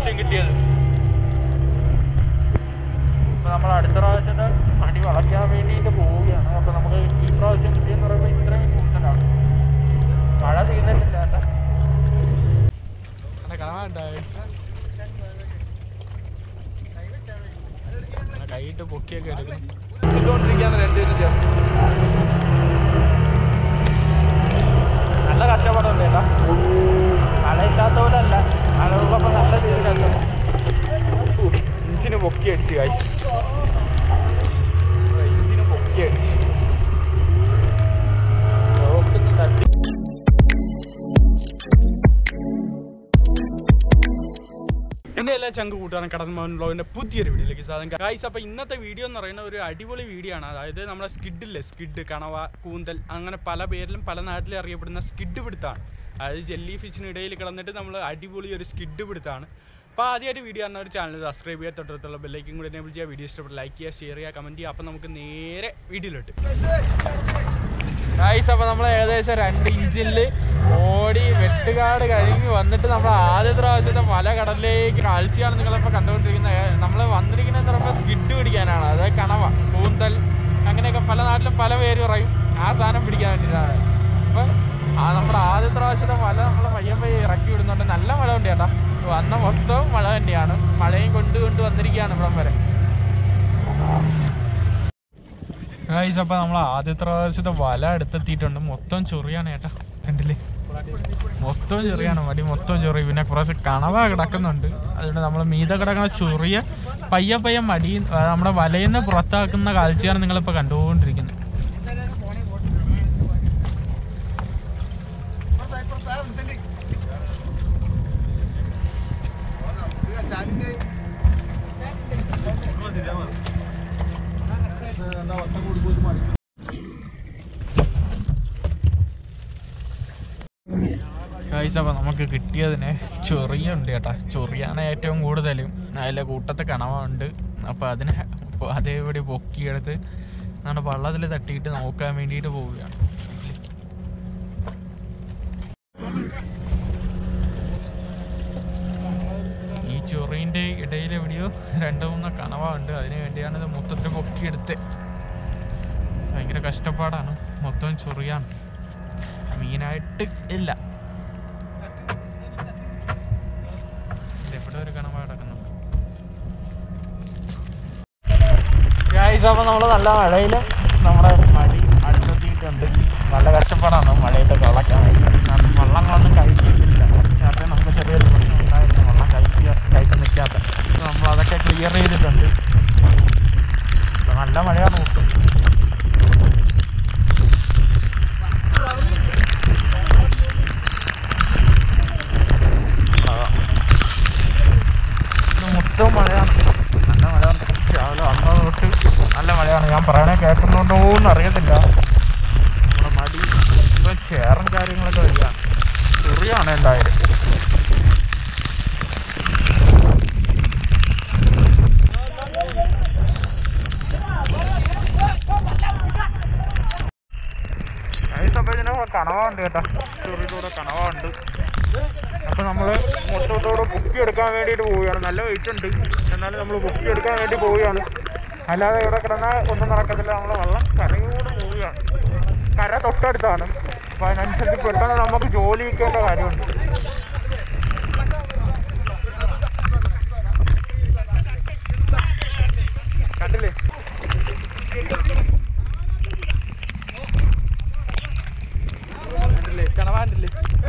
പ്രാവശ്യം കിട്ടിയത് അപ്പോൾ നമ്മൾ അടുത്ത പ്രാവശ്യത്തെ അടി വളയ്ക്കാൻ വേണ്ടിയിട്ട് പോവുകയാണ് അപ്പോൾ നമുക്ക് ഈ പ്രാവശ്യം കിട്ടിയെന്ന് പറയുമ്പോൾ ഇത്രയും കൂടുതലാണ് മഴ തീർന്നിട്ടില്ല കേട്ടോ കൈയിട്ട് പൊക്കിയൊക്കെ എടുക്കും ഇട്ടുകൊണ്ടിരിക്കുകയാണ് രണ്ടുപേരും ചേർന്ന് നല്ല കഷ്ടപ്പാടുണ്ട് കേട്ടോ മഴയില്ലാത്തവരല്ല മഴയുള്ളപ്പോൾ നല്ല രീതിയിൽ കഷ്ടപ്പെടും ഇഞ്ചിന് പൊക്കി അടിച്ച് കാഴ്ച ഇഞ്ചിന് പൊക്കി അടിച്ച് റോട്ടിന്ന് തട്ടി എന്നെ എല്ലാ ചങ്ക് കൂട്ടുകാരൻ കടൻ മോഹൻ ബ്ലോഗിന്റെ പുതിയൊരു വീഡിയോയിലേക്ക് സാധനം ഗൈസ് അപ്പോൾ ഇന്നത്തെ വീഡിയോ എന്ന് പറയുന്ന ഒരു അടിപൊളി വീഡിയോ ആണ് അതായത് നമ്മുടെ സ്കിഡില്ലേ സ്കിഡ് കണവ കൂന്തൽ അങ്ങനെ പല പേരിലും പല നാട്ടിലും അറിയപ്പെടുന്ന സ്കിഡ് പിടുത്താണ് അതായത് ജെല്ലി ഫിഷിനിടയിൽ കിടന്നിട്ട് നമ്മൾ അടിപൊളി ഒരു സ്കിഡ് പിടുത്താണ് അപ്പോൾ ആദ്യമായിട്ട് വീഡിയോ ആണ് ഒരു ചാനൽ സബ്സ്ക്രൈബ് ചെയ്യുക തൊട്ടടുത്തുള്ള ബെല്ലൈക്കും കൂടി എനേബിൾ ചെയ്യുക വീഡിയോ ഇഷ്ടപ്പെട്ട് ലൈക്ക് ചെയ്യുക ഷെയർ ചെയ്യുക കമൻറ്റ് ചെയ്യുക അപ്പോൾ നമുക്ക് നേരെ വീഡിയോയിലോട്ട് ഗൈസ് അപ്പോൾ നമ്മൾ ഏകദേശം രണ്ട് ഇഞ്ചിൽ ഓടി വെട്ടുകാട് കഴിഞ്ഞ് വന്നിട്ട് നമ്മൾ ആദ്യത്തെ പ്രാവശ്യത്തെ മല കടലിലേക്ക് കാഴ്ചയാണ് നിങ്ങളിപ്പോൾ കണ്ടുകൊണ്ടിരിക്കുന്നത് നമ്മൾ വന്നിരിക്കുന്നതെന്ന് പറയുമ്പോൾ സ്കിഡ് പിടിക്കാനാണ് അതായത് കണവ കൂന്തൽ അങ്ങനെയൊക്കെ പല നാട്ടിലും പല പേര് പറയും ആ സാധനം പിടിക്കാൻ വേണ്ടിയിട്ടാണ് അപ്പം ആ നമ്മുടെ ആദ്യത്തെ പ്രാവശ്യത്തെ മല നമ്മൾ പയ്യെ പയ്യെ ഇറക്കി വിടുന്നുണ്ട് നല്ല മഴ ഉണ്ട് ചേട്ടാ വന്ന മൊത്തവും മഴ തന്നെയാണ് മഴയും കൊണ്ട് കൊണ്ട് വന്നിരിക്കുകയാണ് ഇവിടം വരെ ഗൈസ് അപ്പോൾ നമ്മൾ ആദ്യത്തെ പ്രാവശ്യത്തെ വല എടുത്തെത്തിയിട്ടുണ്ട് മൊത്തം ചൊറിയാണ് ഏട്ടാ കണ്ടില്ലേ മൊത്തം ചൊറിയാണ് മടി മൊത്തം ചൊറി പിന്നെ കുറച്ച് കണവ കിടക്കുന്നുണ്ട് അതുകൊണ്ട് നമ്മൾ മീത കിടക്കുന്ന ചൊറിയ പയ്യെ പയ്യെ മടി ആ, നമ്മുടെ വലയിൽ നിന്ന് പുറത്താക്കുന്ന കാഴ്ചയാണ് നിങ്ങളിപ്പോൾ കണ്ടുകൊണ്ടിരിക്കുന്നത് ഗൈസ് അപ്പോൾ നമുക്ക് കിട്ടിയതിന് ചൊറിയുണ്ട് കേട്ടോ ചൊറിയാണ് ഏറ്റവും കൂടുതലും അതിലെ കൂട്ടത്തെ കണവുണ്ട് അപ്പോൾ അതിനെ പൊ- അതേപടി പൊക്കിയെടുത്ത് നമ്മുടെ വള്ളത്തിൽ തട്ടിയിട്ട് നോക്കാൻ വേണ്ടിയിട്ട് പോവുകയാണ് ഈ ചൊറീൻ്റെ ഇടയിൽ എവിടെയോ രണ്ട് മൂന്ന് കണവ ഉണ്ട് അതിന് വേണ്ടിയാണ് ഇത് മൊത്തത്തിൽ പൊക്കിയെടുത്ത് ഭയങ്കര കഷ്ടപ്പാടാണ് മൊത്തം ചൊറിയാണ് മീനായിട്ട് ഇല്ല ഇവിടെ ഒരു കണവ കിടക്കുന്നുണ്ട് ഗായ്സ് അപ്പോൾ നമ്മൾ നല്ല മഴയിൽ നമ്മുടെ മടി അടുത്തെത്തിയിട്ടുണ്ട് നല്ല കഷ്ടപ്പാടാണ് മഴയിട്ട് കളക്കാൻ വേണ്ടി കാരണം വള്ളങ്ങളൊന്നും കഴിക്കുന്നില്ല നേരത്തെ നമുക്ക് ചെറിയൊരു പ്രശ്നം ഉണ്ടായിരുന്നു വെള്ളം കഴിക്കുക കയറ്റി നിൽക്കാത്ത അപ്പോൾ നമ്മൾ അതൊക്കെ ക്ലിയർ ചെയ്തിട്ടുണ്ട് ഇപ്പൊ നല്ല മഴയാണ് ഒട്ടും ഇത് മൊത്തം മഴയാണ് നല്ല മഴയാണ് രാവിലെ വന്നത് തൊട്ട് നല്ല മഴയാണ് ഞാൻ പറയണേ കേൾക്കുന്നുണ്ടോ എന്ന് അറിയത്തില്ല നമ്മുടെ മടി ഇപ്പം ചേറും കാര്യങ്ങളൊക്കെ വരിക ചെറിയാണ് എന്തായാലും കണവുണ്ട് കേട്ടോ ചെറിയതൂടെ കണവുണ്ട് അപ്പൊ നമ്മള് മൊത്തത്തോടെ ബുക്ക് എടുക്കാൻ വേണ്ടിയിട്ട് പോവുകയാണ് നല്ല വെയിറ്റ് ഉണ്ട് എന്നാലും നമ്മൾ ബുക്ക് എടുക്കാൻ വേണ്ടി പോവുകയാണ് അല്ലാതെ ഇവിടെ കിടന്നാൽ ഒന്നും നടക്കത്തില്ല നമ്മൾ വെള്ളം കരയോട് പോവുകയാണ് കര തൊട്ടടുത്താണ് അപ്പൊ അതിനനുസരിച്ച് പെട്ടെന്ന് നമുക്ക് ജോലി വയ്ക്കേണ്ട കാര്യമുണ്ട് കണ്ടില്ലേ കണ്ടില്ലേ കണവാണ്ടില്ലേ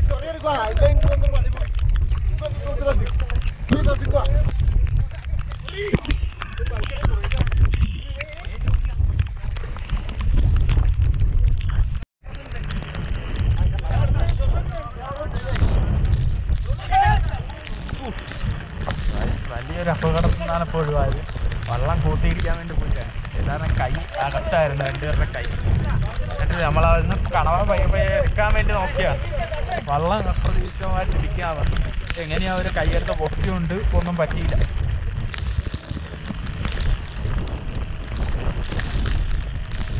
വലിയൊരു അപകടത്തിൽ നിന്നാണ് ഇപ്പോൾ ഒഴിവായത് വള്ളം കൂട്ടിയിരിക്കാൻ വേണ്ടി പോയില്ല എല്ലാവരും കൈ അകത്തായിരുന്നു രണ്ടുപേരുടെ കൈ എന്നിട്ട് നമ്മളതിന് കണവ പയ്യെ പയ്യെ എടുക്കാൻ വേണ്ടി നോക്കിയാണ് വള്ളം അപ്രതീക്ഷിതമായിട്ട് ഇരിക്കാതെ എങ്ങനെയാ ഒരു കൈയെടുത്ത് പൊക്കിയുണ്ട് ഒന്നും പറ്റിയില്ല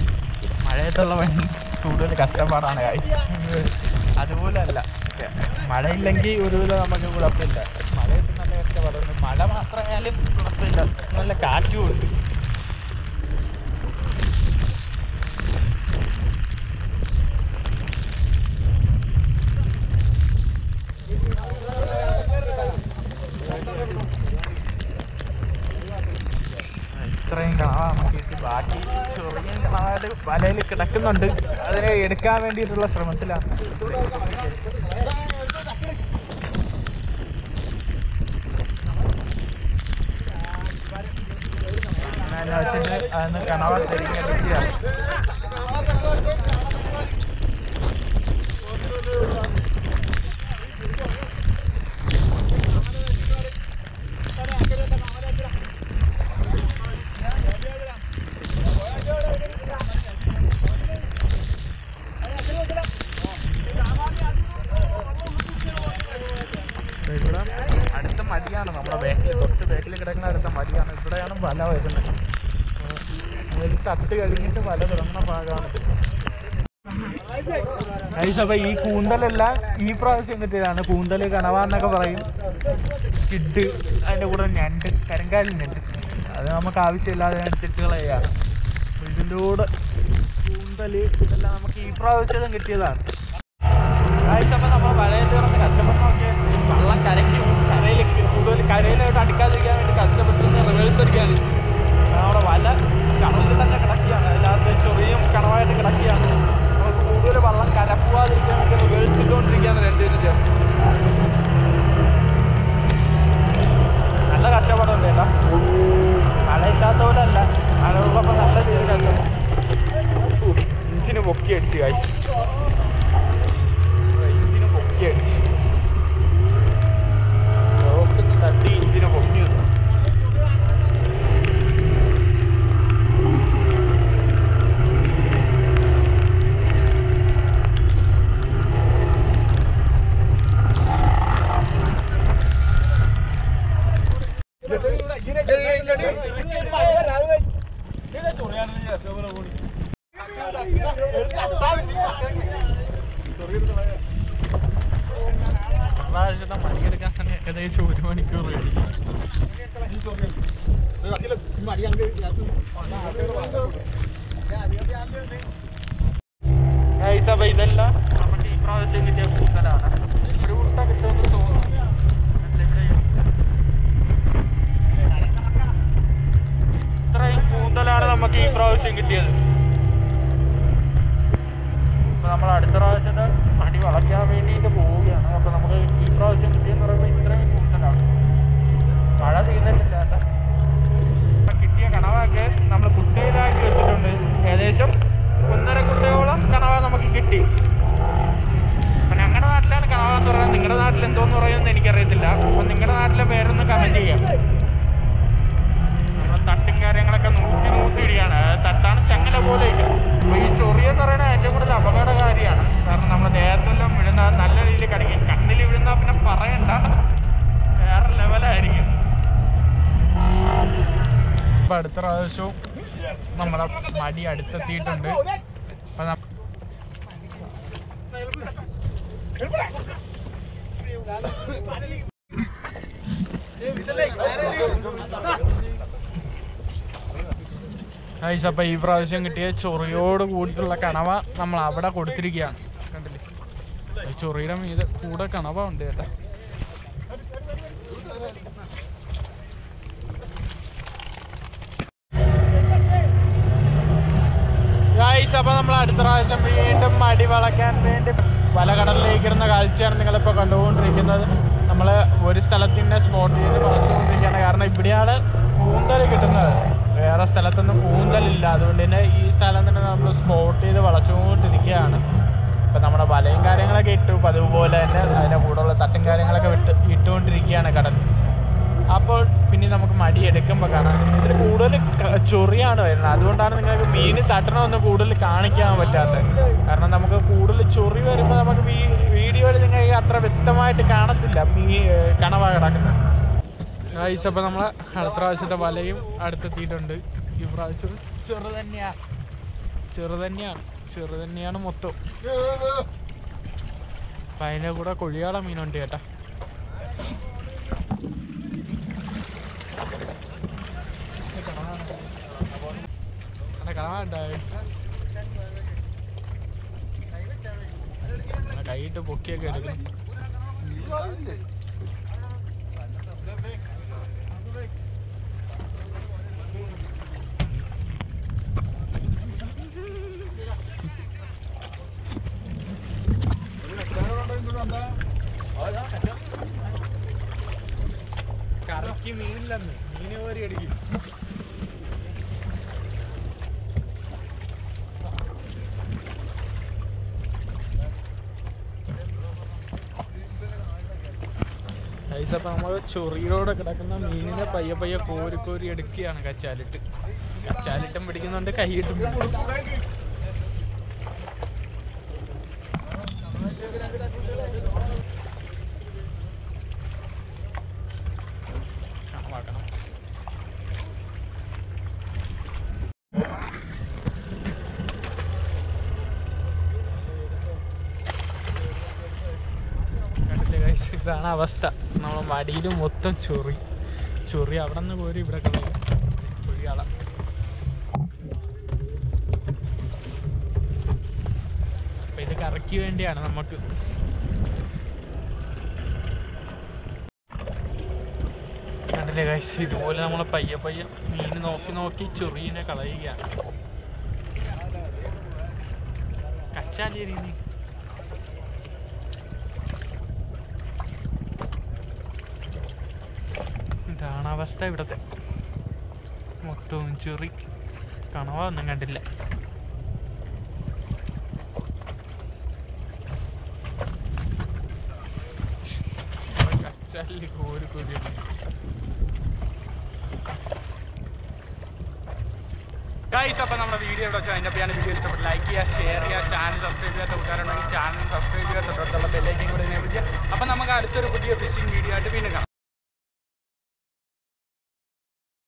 മഴയത്തുള്ള പണി കൂടുതൽ കഷ്ടപ്പാടാണ് guys. അതുപോലെ അല്ല മഴയില്ലെങ്കിൽ ഒരുവിധം നമുക്ക് കുഴപ്പമില്ല മഴയൊക്കെ നല്ല കഷ്ടപ്പാടുണ്ട് മഴ മാത്രമായാലും കുഴപ്പമില്ല നല്ല കാറ്റും ഉണ്ട് ഇത്രയും കണവ നമുക്ക് കിട്ടി ബാക്കി ചെറിയ കണവാട് വലയിൽ കിടക്കുന്നുണ്ട് അതിനെ എടുക്കാൻ വേണ്ടിയിട്ടുള്ള ശ്രമത്തിലാണ് അങ്ങനെ വെച്ചിട്ട് അതിന് കണവ തിരിഞ്ഞെടുക്കുകയാണ് ഇവിടെ അടുത്ത മതിയാണ് നമ്മുടെ ബാക്കിൽ തൊട്ട് ബാക്കിൽ കിടക്കുന്ന അടുത്ത മതിയാണ് ഇവിടെയാണ് വല വരുന്നത് അതിൽ തട്ട് കഴിഞ്ഞിട്ട് വല തുടങ്ങുന്ന ഭാഗമാണ് അപ്പൊ ഈ കൂന്തലെല്ലാം ഈ പ്രാവശ്യം കിട്ടിയതാണ് കൂന്തൽ കണവ എന്നൊക്കെ പറയും സ്കിഡ് അതിൻ്റെ കൂടെ ഞണ്ട് കരിങ്കാലിൽ ഞണ്ട് അത് നമുക്ക് ആവശ്യമില്ലാതെ തെറ്റുകളെയാണ് ഇതിൻ്റെ കൂടെ കൂന്തൽ ഇതെല്ലാം നമുക്ക് ഈ പ്രാവശ്യം കിട്ടിയതാണ് ആഴ്ചപ്പോൾ നമ്മൾ വലയിൽ കിടന്ന് കഷ്ടപ്പെട്ടൊക്കെ വള്ളം കരയ്ക്ക് കരയിലേക്ക് കൂടുതൽ കരയിലോട്ട് അടുക്കാതിരിക്കാൻ വേണ്ടി കഷ്ടപ്പെട്ട് റിവേഴ്സ് അടിക്കുകയാണ് നമ്മുടെ വല കടലിൽ തന്നെ കിടക്കുകയാണ് അതിനകത്ത് ചൊറിയും കണവായിട്ട് കിടക്കുകയാണ് നമുക്ക് കൂടുതൽ വള്ളം കരപ്പോവാതിരിക്കാൻ വേണ്ടി റിവേഴ്സ് ഇട്ടുകൊണ്ടിരിക്കുകയാണ് രണ്ടുപേരും ചേർന്ന് നല്ല കഷ്ടപ്പാടുണ്ട് കേട്ടോ മഴയില്ലാത്ത പോലെ അല്ല മഴ ഉള്ളപ്പോൾ നല്ല രീതിയിൽ കഷ്ടം ഇഞ്ചിന് പൊക്കി അടിച്ച് കാഴ്ച ഇഞ്ചിന് പൊക്കി അടിച്ചു ലോക്കിന്ന് തട്ടി ഇഞ്ചിന് പൊക്കി വന്നു പ്രാവശ്യത്തെ മണിയെടുക്കാൻ തന്നെ ഏകദേശം ഒരു മണിക്കൂർ കഴിയും ഗൈസ് അപ്പോൾ ഇതെല്ലാം നമുക്ക് ഈ പ്രാവശ്യം കിട്ടിയ കൂന്തലാണ് ഒരു കുട്ട കിട്ടുമെന്ന് തോന്നുന്നു അല്ല, ഇവിടെയും. ഇത്രയും കൂന്തലാണ് നമുക്ക് ഈ പ്രാവശ്യം കിട്ടിയത് അപ്പോൾ നമ്മൾ അടുത്ത പ്രാവശ്യത്തെ മടി വളയ്ക്കാൻ വേണ്ടിയിട്ട് പോവുകയാണ് അപ്പോൾ നമുക്ക് ഈ പ്രാവശ്യം കിട്ടിയെന്ന് പറയുമ്പോൾ ഇത്രയും കൂന്തലാണ് മഴ തീർന്നിട്ടില്ല കേട്ടോ ഇപ്പം കിട്ടിയ കണവൊക്കെ നമ്മൾ കുട്ടയിലാക്കി വെച്ചിട്ടുണ്ട് ഏകദേശം ഒന്നര കുട്ടയോളം കണവ നമുക്ക് കിട്ടി അപ്പം ഞങ്ങളുടെ നാട്ടിലാണ് കണവ എന്ന് പറയുന്നത് നിങ്ങളുടെ നാട്ടിൽ എന്തോന്ന് പറയുമെന്ന് എനിക്കറിയത്തില്ല അപ്പം നിങ്ങളുടെ നാട്ടിലെ പേരൊന്ന് കമൻറ്റ് ചെയ്യാം നമ്മൾ തട്ടും കാര്യങ്ങളൊക്കെ നൂറ്റി നൂറ്റിയിടുകയാണ് അത് തട്ടാണ് ചങ്ങല പോലെ അപ്പോൾ ഈ ചൊറിയെന്ന് പറയുന്നത് ഏറ്റവും കൂടുതൽ അപകടകാരിയാണ് കാരണം നമ്മുടെ ദേഹത്തെല്ലാം വീഴുന്ന നല്ല രീതിയിൽ കടിക്കും കണ്ണിൽ വീഴുന്ന പിന്നെ പറയണ്ട വേറെ ലെവലായിരിക്കും ഇപ്പം അടുത്ത പ്രാവശ്യവും നമ്മുടെ മടി അടുത്തെത്തിയിട്ടുണ്ട് അപ്പം നം- ഗൈസ് അപ്പോൾ ഈ പ്രാവശ്യം കിട്ടിയ ചൊറിയോട് കൂടിയിട്ടുള്ള കണവ നമ്മൾ അവിടെ കൊടുത്തിരിക്കുകയാണ് കണ്ടില്ലേ ഈ ചൊറിയുടെ മീത് കൂടെ കണവ ഉണ്ട് കേട്ടോ ഗൈസ് അപ്പോൾ നമ്മൾ അടുത്ത പ്രാവശ്യം വീണ്ടും മടി വളയ്ക്കാൻ വേണ്ടി പല കടലിലേക്ക് ഇടുന്ന കാഴ്ചയാണ് നിങ്ങളിപ്പോൾ കണ്ടുകൊണ്ടിരിക്കുന്നത് നമ്മൾ ഒരു സ്ഥലത്തിൻ്റെ സ്പോട്ട് ചെയ്ത് വളച്ചുകൊണ്ടിരിക്കുകയാണ് കാരണം ഇവിടെയാണ് കൂന്തൽ കിട്ടുന്നത് വേറെ സ്ഥലത്തൊന്നും കൂന്തലില്ല അതുകൊണ്ട് തന്നെ ഈ സ്ഥലം തന്നെ നമ്മൾ സ്പോട്ട് ചെയ്ത് വളച്ചുകൊണ്ടിരിക്കുകയാണ് ഇപ്പം നമ്മുടെ വലയും കാര്യങ്ങളൊക്കെ ഇട്ടു അപ്പം അതുപോലെ തന്നെ അതിൻ്റെ കൂടെയുള്ള തട്ടും കാര്യങ്ങളൊക്കെ വിട്ട് ഇട്ടുകൊണ്ടിരിക്കുകയാണ് കടൽ അപ്പോൾ പിന്നെ നമുക്ക് മടി എടുക്കുമ്പോൾ കാണാം ഇതിൽ കൂടുതൽ ക- ചൊറിയാണ് വരുന്നത് അതുകൊണ്ടാണ് നിങ്ങൾക്ക് മീൻ തട്ടണമെന്ന് കൂടുതൽ കാണിക്കാൻ പറ്റാത്തത് കാരണം നമുക്ക് കൂടുതൽ ചൊറി വരുമ്പോൾ നമുക്ക് വീഡിയോയിൽ നിങ്ങൾക്ക് അത്ര വ്യക്തമായിട്ട് കാണത്തില്ല മീ കണവ കിടക്കുന്നത് ഗൈസ് അപ്പോൾ നമ്മൾ അടുത്ത പ്രാവശ്യത്തെ വലയും അടുത്തെത്തിയിട്ടുണ്ട് ഈ പ്രാവശ്യം ചെറു തന്നെയാണ് ചെറു തന്നെയാണ് ചെറു തന്നെയാണ് മൊത്തം അപ്പം അതിൻ്റെ കൂടെ കൊഴിയാള മീനുണ്ട് ചേട്ടാ കാണാണ്ട കൈയിട്ട് പൊക്കിയൊക്കെ എടുക്കും കറക്കി മീനില്ലെന്ന് മീന് കോരി അടിക്കും ഐസപ്പം നമ്മൾ ചൊറിയിലൂടെ കിടക്കുന്ന മീനിനെ പയ്യെ പയ്യെ കോരി കോരി എടുക്കുകയാണ് കച്ചാലിട്ട് കച്ചാലിട്ടും പിടിക്കുന്നുണ്ട് കൈയിട്ടും പിടിക്കും. കാണാക്കണം കണ്ടില്ലേ guys? ഇതാണ് അവസ്ഥ നമ്മളെ മടിയിൽ മൊത്തം ചൊറി ചൊറി അവിടെ നിന്ന് കോരി ഇവിടെ കളയും ചൊറിയാള അപ്പൊ ഇത് കറക്കി വേണ്ടിയാണ് നമുക്ക് കണ്ടില്ലേ ഗൈസ് ഇതുപോലെ നമ്മൾ പയ്യെ പയ്യെ മീൻ നോക്കി നോക്കി ചൊറിയിനെ കളയുകയാണ് കച്ചാലി രീതി ഇതാണ് അവസ്ഥ ഇവിടത്തെ മൊത്തവും ചെറി കണവ ഒന്നും കണ്ടില്ല കച്ചാലി കോരി കോരി ഗൈസ് അപ്പോൾ നമ്മുടെ വീഡിയോ ഇവിടെ വെച്ചാൽ അതിൻ്റെ പേരാണ് വീഡിയോ ഇഷ്ടപ്പെട്ട് ലൈക്ക് ചെയ്യുക ഷെയർ ചെയ്യുക ചാനൽ സബ്സ്ക്രൈബ് ചെയ്യാത്ത കൂട്ടുകാരുണ്ടെങ്കിൽ ചാനൽ സബ്സ്ക്രൈബ് ചെയ്യുക തൊട്ടടുത്തുള്ള ബെല്ലൈക്കും കൂടെ എനേബിൾ ചെയ്യുക അപ്പോൾ നമുക്ക് അടുത്തൊരു പുതിയ ഫിഷിംഗ് വീഡിയോ ആയിട്ട് വീണ്ടും കാണാം